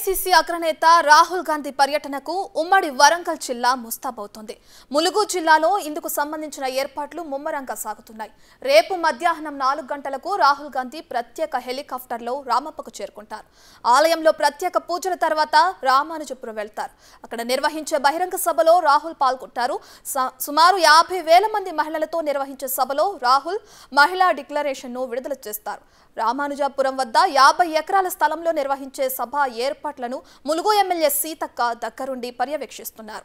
AICC అగ్రనేత రాహుల్ గాంధీ పర్యటనకు ఉమ్మడి వరంగల్ జిల్లా ముస్తాబవుతోంది ములుగు జిల్లాలో ఇందుకు సంబంధించిన ఏర్పాట్లు ముమ్మరంగా సాగుతున్నాయి రేపు మధ్యాహ్నం నాలుగు గంటలకు రాహుల్ గాంధీ ప్రత్యేక హెలికాప్టర్లో రామప్పకు చేరుకుంటారు ఆలయంలో ప్రత్యేక పూజల తర్వాత రామానుజపురం వెళ్తారు అక్కడ నిర్వహించే బహిరంగ సభలో రాహుల్ పాల్గొంటారు స- సుమారు యాభై వేల మంది మహిళలతో నిర్వహించే సభలో రాహుల్ మహిళా డిక్లరేషన్ను విడుదల చేస్తారు రామానుజాపురం వద్ద యాభై ఎకరాల స్థలంలో నిర్వహించే సభ ఏర్పాట్లను ములుగు ఎమ్మెల్యే సీతక్క దగ్గరుండి పర్యవేక్షిస్తున్నారు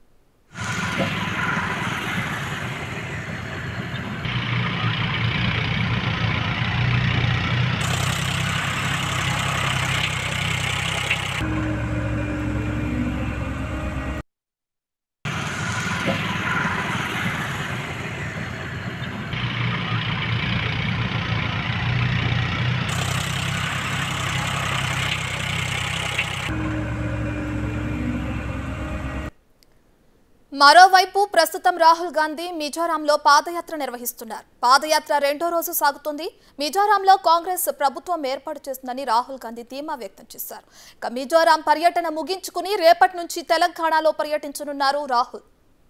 మరోవైపు ప్రస్తుతం రాహుల్ గాంధీ మిజోరాంలో పాదయాత్ర నిర్వహిస్తున్నారు పాదయాత్ర రెండో రోజు సాగుతుంది మిజోరాంలో కాంగ్రెస్ ప్రభుత్వం ఏర్పాటు చేస్తుందని రాహుల్ గాంధీ ధీమా వ్యక్తం చేశారు ఇక మిజోరాం పర్యటన ముగించుకుని రేపటి నుంచి తెలంగాణలో పర్యటించనున్నారు రాహుల్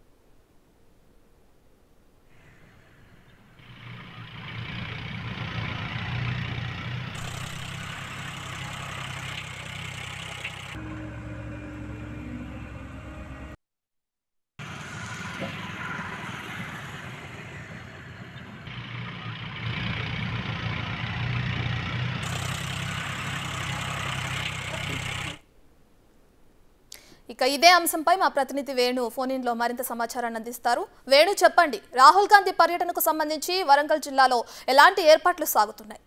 ఇక ఇదే అంశంపై మా ప్రతినిధి వేణు ఫోన్ ఇన్ లో మరింత సమాచారాన్ని అందిస్తారు వేణు చెప్పండి రాహుల్ గాంధీ పర్యటనకు సంబంధించి వరంగల్ జిల్లాలో ఎలాంటి ఏర్పాట్లు సాగుతున్నాయి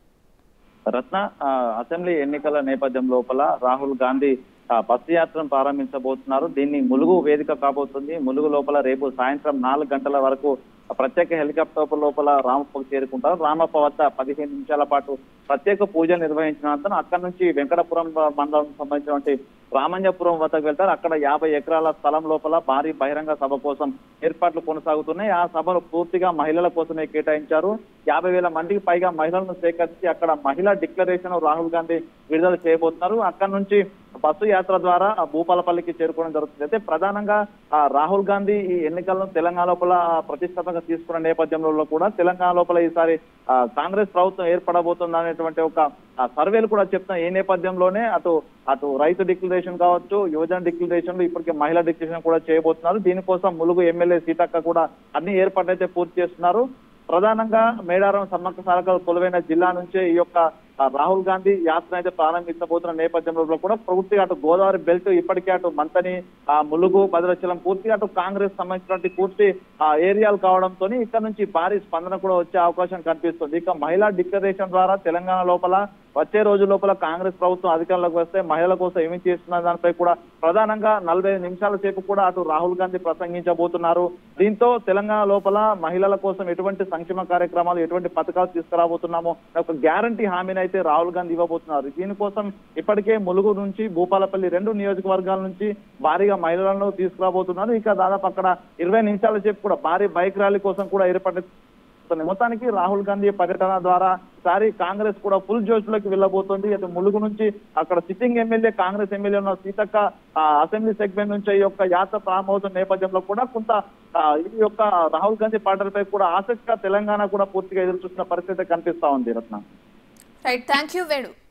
రత్న ఆ, అసెంబ్లీ ఎన్నికల నేపథ్యం లోపల రాహుల్ గాంధీ ఆ, బస్సు యాత్రను ప్రారంభించబోతున్నారు దీన్ని ములుగు వేదిక కాబోతుంది ములుగు లోపల రేపు సాయంత్రం నాలుగు గంటల వరకు ప్రత్యేక హెలికాప్టర్ లోపల రామప్పకు చేరుకుంటారు రామప్ప వద్ద పదిహేను నిమిషాల పాటు ప్రత్యేక పూజలు నిర్వహించిన అనంతరం అక్కడి నుంచి వెంకటపురం మండలం సంబంధించినటువంటి రామంజపురం వద్దకు వెళ్తారు అక్కడ యాభై ఎకరాల స్థలం లోపల భారీ బహిరంగ సభ కోసం ఏర్పాట్లు కొనసాగుతున్నాయి ఆ సభను పూర్తిగా మహిళల కోసమే కేటాయించారు యాభై వేల మందికి పైగా మహిళలను సేకరించి అక్కడ మహిళా డిక్లరేషన్ రాహుల్ గాంధీ విడుదల చేయబోతున్నారు అక్కడి నుంచి బస్సు యాత్ర ద్వారా ఆ భూపాలపల్లికి చేరుకోవడం జరుగుతుంది అయితే ప్రధానంగా ఆ రాహుల్ గాంధీ ఈ ఎన్నికలను తెలంగాణ లోపల ఆ, ప్రతిష్టాత్మకంగా తీసుకున్న నేపథ్యంలో కూడా తెలంగాణ లోపల ఈసారి ఆ, కాంగ్రెస్ ప్రభుత్వం ఏర్పడబోతుంది అనేటువంటి ఒక ఆ, సర్వేలు కూడా చెప్తున్న ఈ నేపథ్యంలోనే అటు అటు రైతు డిక్లరేషన్ కావచ్చు యువజన డిక్లరేషన్ ఇప్పటికే మహిళా డిక్లరేషన్ కూడా చేయబోతున్నారు దీనికోసం ములుగు ఎమ్మెల్యే సీతక్క కూడా అన్ని ఏర్పాట్లు అయితే పూర్తి చేస్తున్నారు ప్రధానంగా మేడారం సమ్మక్క సారకలు కొలువైన జిల్లా నుంచే ఈ యొక్క ఆ, రాహుల్ గాంధీ యాత్ర అయితే ప్రారంభించబోతున్న నేపథ్యంలో కూడా పూర్తిగా అటు గోదావరి బెల్ట్ ఇప్పటికే అటు మంతని ఆ ములుగు భద్రాచలం పూర్తిగా అటు కాంగ్రెస్ సంబంధించినటువంటి పూర్తి ఆ ఏరియాలు కావడంతో ఇక్కడ నుంచి భారీ స్పందన కూడా వచ్చే అవకాశం కనిపిస్తుంది ఇక మహిళా డిక్లరేషన్ ద్వారా తెలంగాణ లోపల వచ్చే రోజు లోపల కాంగ్రెస్ ప్రభుత్వం అధికారంలోకి వస్తే మహిళల కోసం ఏమి చేస్తున్న దానిపై కూడా ప్రధానంగా నలభై ఐదు నిమిషాల సేపు కూడా అటు రాహుల్ గాంధీ ప్రసంగించబోతున్నారు దీంతో తెలంగాణ లోపల మహిళల కోసం ఎటువంటి సంక్షేమ కార్యక్రమాలు ఎటువంటి పథకాలు తీసుకురాబోతున్నామో ఒక గ్యారంటీ హామీని అయితే రాహుల్ గాంధీ ఇవ్వబోతున్నారు దీనికోసం ఇప్పటికే ములుగు నుంచి భూపాలపల్లి రెండు నియోజకవర్గాల నుంచి భారీగా మహిళలను తీసుకురాబోతున్నారు ఇక దాదాపు అక్కడ ఇరవై నిమిషాల సేపు కూడా భారీ బైక్ ర్యాలీ కోసం కూడా ఏర్పాటు చేస్తుంది. మొత్తానికి రాహుల్ గాంధీ పర్యటన ద్వారా ఈసారి కాంగ్రెస్ కూడా ఫుల్ జోష్ లోకి వెళ్ళబోతోంది అటు ములుగు నుంచి అక్కడ సిట్టింగ్ ఎమ్మెల్యే కాంగ్రెస్ ఎమ్మెల్యే ఉన్న సీతక్క ఆ, అసెంబ్లీ సెగ్మెంట్ నుంచి ఈ యొక్క యాత్ర ప్రారంభమవుతున్న నేపథ్యంలో కూడా కొంత ఆ, ఈ యొక్క రాహుల్ గాంధీ పర్యటనపై కూడా ఆసక్తిగా తెలంగాణ కూడా పూర్తిగా ఎదురు చూస్తున్న పరిస్థితి కనిపిస్తా ఉంది Ratna right thank you Venu